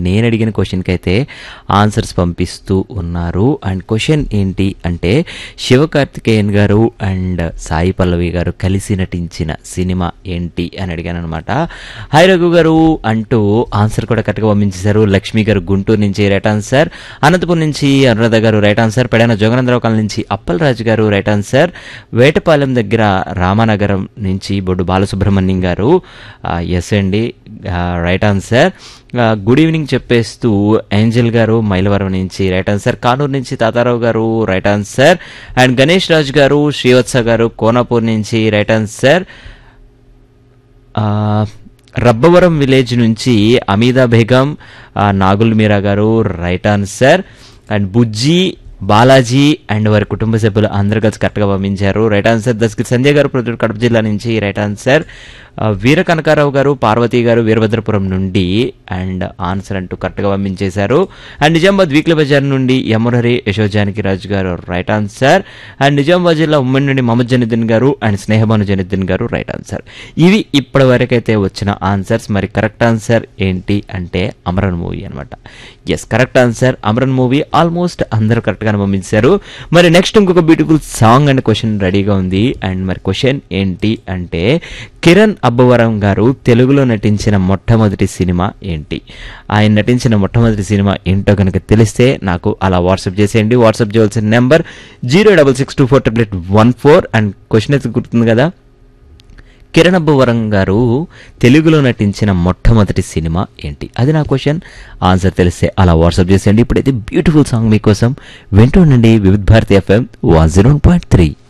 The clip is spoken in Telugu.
నేను అడిగిన క్వశ్చన్కి అయితే ఆన్సర్స్ పంపిస్తూ ఉన్నారు అండ్ క్వశ్చన్ ఏంటి అంటే శివకార్తికేయన్ గారు అండ్ సాయి పల్లవి గారు కలిసి నటించిన సినిమా ఏంటి అని అడిగాను అనమాట హాయ్ రఘు గారు అంటూ ఆన్సర్ కూడా కరెక్ట్గా పంపించేశారు లక్ష్మి గారు గుంటూరు నుంచి రైట్ ఆన్సర్ అనంతపురం నుంచి Anuradha garu right answer Pedana Joganandarao colony నుంచి అప్పలరాజు గారు రైట్ ఆన్సర్ వేటపాలెం దగ్గర రామనగరం నుంచి బొడ్డు బాలసుబ్రహ్మణ్యం గారు ఎస్ అండి రైట్ ఆన్సర్ గుడ్ ఈవినింగ్ చెప్పేస్తూ ఏంజల్ గారు మైలవరం నుంచి రైట్ ఆన్సర్ కానూరు నుంచి Tatarao garu right answer and Ganesh Raju garu Srivatsa గారు కోనాపూర్ నుంచి రైట్ ఆన్సర్ ఆ, రబ్బవరం విలేజ్ నుంచి అమీదా బేగం ఆ, Nagul Meera garu right answer and Bujji Balaji and వారి కుటుంబ సభ్యులు అందరూ కలిసి కరెక్ట్గా పంపించారు రైట్ ఆన్సర్ దస్కి సంజయ్ గారు ప్రొద్దుటూరు కడప జిల్లా నుంచి రైట్ ఆన్సర్ ఆ, వీర కనకారావు గారు పార్వతి గారు వీరభద్రపురం నుండి అండ్ ఆన్సర్ అంటూ కరెక్ట్గా పంపించేశారు అండ్ నిజామాబాద్ వీక్లీ బజార్ నుండి యమునహరి యశోజానకి రాజు గారు రైట్ ఆన్సర్ అండ్ నిజామాబాద్ జిల్లా ఉమ్మడి నుండి మహమ్మద్ జనుద్దీన్ గారు అండ్ స్నేహబాను జనుద్దీన్ గారు రైట్ ఆన్సర్ ఇవి ఇప్పటి వరకైతే వచ్చిన ఆన్సర్స్ మరి కరెక్ట్ ఆన్సర్ ఏంటి అంటే అమరన్ మూవీ అనమాట yes correct answer Amaran movie almost అందరూ కరెక్ట్గానే పంపించారు మరి నెక్స్ట్ ఇంకొక బ్యూటిఫుల్ సాంగ్ అండ్ క్వశ్చన్ రెడీగా ఉంది అండ్ మరి క్వశ్చన్ ఏంటి అంటే కిరణ్ అబ్బవరం గారు తెలుగులో నటించిన మొట్టమొదటి సినిమా ఏంటి ఆయన నటించిన మొట్టమొదటి సినిమా ఏంటో కనుక తెలిస్తే నాకు అలా వాట్సాప్ చేసేయండి వాట్సాప్ చేయాల్సిన number zero double six two four double one four and question అయితే గుర్తుంది కదా కిరణ్ అబ్బవరం గారు తెలుగులో నటించిన మొట్టమొదటి సినిమా ఏంటి అది నా క్వశ్చన్ ఆన్సర్ తెలిస్తే అలా వాట్సాప్ చేసేయండి ఇప్పుడైతే బ్యూటిఫుల్ సాంగ్ మీకోసం వింటూ ఉండండి Vividh Bharati FM one zero point three